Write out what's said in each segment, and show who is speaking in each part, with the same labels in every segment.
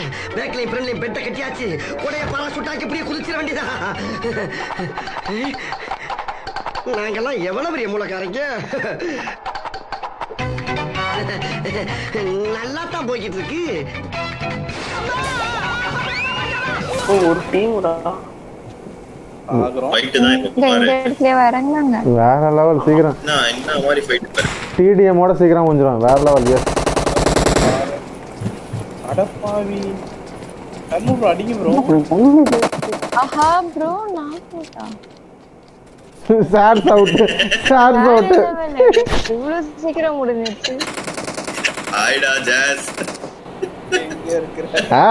Speaker 1: பேக்லையும் ஃப்ரெண்ட்லையும் பெட்டை கட்டியாச்சு உடைய பாராசூட்டாக்கி இப்படியே குதிச்சிட வேண்டியதா நாங்கெல்லாம் எவ்வளவு பெரிய மூலக்காரங்க நல்லா தான் போய்கிட்டு இருக்கு
Speaker 2: ஒரு டீம்டா
Speaker 3: ஃபைட்டு தான் இப்போ
Speaker 4: இந்த
Speaker 3: பாரு
Speaker 4: இந்த இடத்துல வரங்களாங்க
Speaker 5: வேற லெவல் சீக்கிரம்
Speaker 3: என்ன என்ன மாதிரி ஃபைட் பாரு
Speaker 5: டிடிஎம்மோட சீக்கிரம் கொஞ்சம் வேற லெவல் எஸ்
Speaker 2: அடப்பாவி தம்மு ப்ரோ அடிங்க ப்ரோ
Speaker 4: ஆஹா ப்ரோ நான் போட்டா
Speaker 5: சாட்ஸ் அவுட் சாட்ஸ் அவுட்
Speaker 4: இவ்வளவு சீக்கிரம் முடிஞ்சிருச்சு
Speaker 3: ஹாய்டா ஜாஸ்
Speaker 2: எங்க இருக்கிற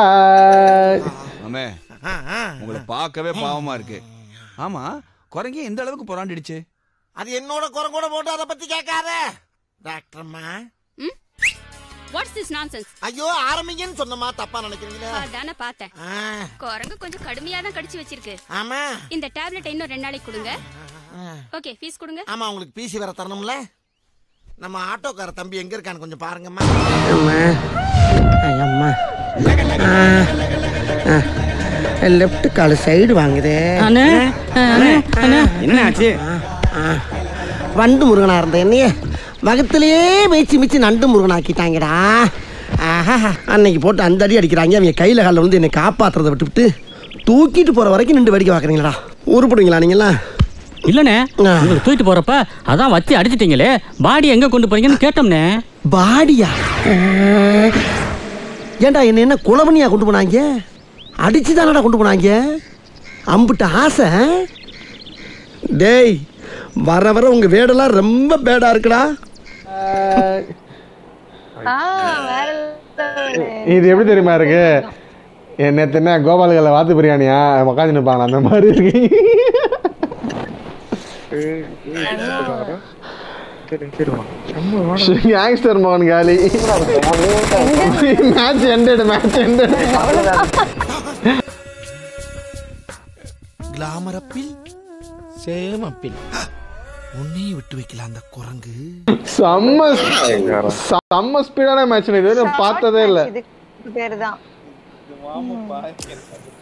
Speaker 6: அம்மே உங்களை பார்க்கவே பாவமா இருக்கு ஆமா குரங்கி எந்த அளவுக்கு புறாண்டிடுச்சு
Speaker 1: அது என்னோட குறை கூட போட்டு அதை பத்தி கேட்காத டாக்டர்மா
Speaker 7: வாட்ஸ் திஸ் நான்சென்ஸ்
Speaker 1: ஐயோ ஆரம்பிங்கன்னு சொன்னமா தப்பா நினைக்கிறீங்களா
Speaker 7: அதானே பார்த்தேன்
Speaker 1: ஆ,
Speaker 7: குரங்கு கொஞ்சம் கடுமையா தான் கடிச்சு வச்சிருக்கு
Speaker 1: ஆமா
Speaker 7: இந்த டேப்லெட் இன்னும் ரெண்டு நாளைக்கு கொடுங்க ஓகே ஃபீஸ் கொடுங்க
Speaker 1: ஆமா உங்களுக்கு பிசி வேற தரணும்ல நம்ம ஆட்டோக்கார தம்பி எங்க இருக்கான்னு கொஞ்சம் பாருங்கம்மா அம்மா அம்மா லெஃப்ட் கால் சைடு வாங்குதே
Speaker 8: என்ன ஆச்சு
Speaker 1: வண்டு முருகனா இருந்த என்னைய வகத்திலேயே மேய்ச்சி மிச்சு நண்டு முருகன் ஆக்கிட்டாங்கடா ஆஹா அன்னைக்கு போட்டு அந்த அடி அடிக்கிறாங்க அவங்க கையில காலில் வந்து என்னை காப்பாத்துறதை விட்டுவிட்டு தூக்கிட்டு போற வரைக்கும் நின்று வேடிக்கை பார்க்குறீங்களா உருப்படுவீங்களா நீங்களா
Speaker 8: இல்லனே
Speaker 1: ஆ.
Speaker 8: உங்களுக்கு தூக்கிட்டு போறப்ப அதான் வச்சு அடிச்சிட்டீங்களே பாடி எங்க கொண்டு போறீங்கன்னு கேட்டோம்னே
Speaker 1: பாடியா ஏன்டா என்ன என்ன குளவனியா கொண்டு போனாங்க அடிச்சு தானடா கொண்டு போனாங்க அம்புட்ட ஆசை டேய் வர வர உங்க வேடெல்லாம் ரொம்ப பேடா இருக்குடா
Speaker 4: ஆ வேற level.
Speaker 5: இது எப்படி தெரியுமா இருக்கு நேற்று என்ன கோபாலகல்ல வாத்து பிரியாணியா உக்காந்து நிற்பாங்க அந்த மாதிரி இருக்கு கேங்ஸ்டர் மோகன் காலி match ended match ended
Speaker 1: glamour அப்பில் சேம் அப்பில் உன்னையும் விட்டு வைக்கல அந்த குரங்கு
Speaker 5: செம்ம செம்ம ஸ்பீடான மேட்ச் இது வரைக்கும் பார்த்ததே இல்லை
Speaker 4: இதுக்கு பேரு தான்
Speaker 2: ஆமாப்பா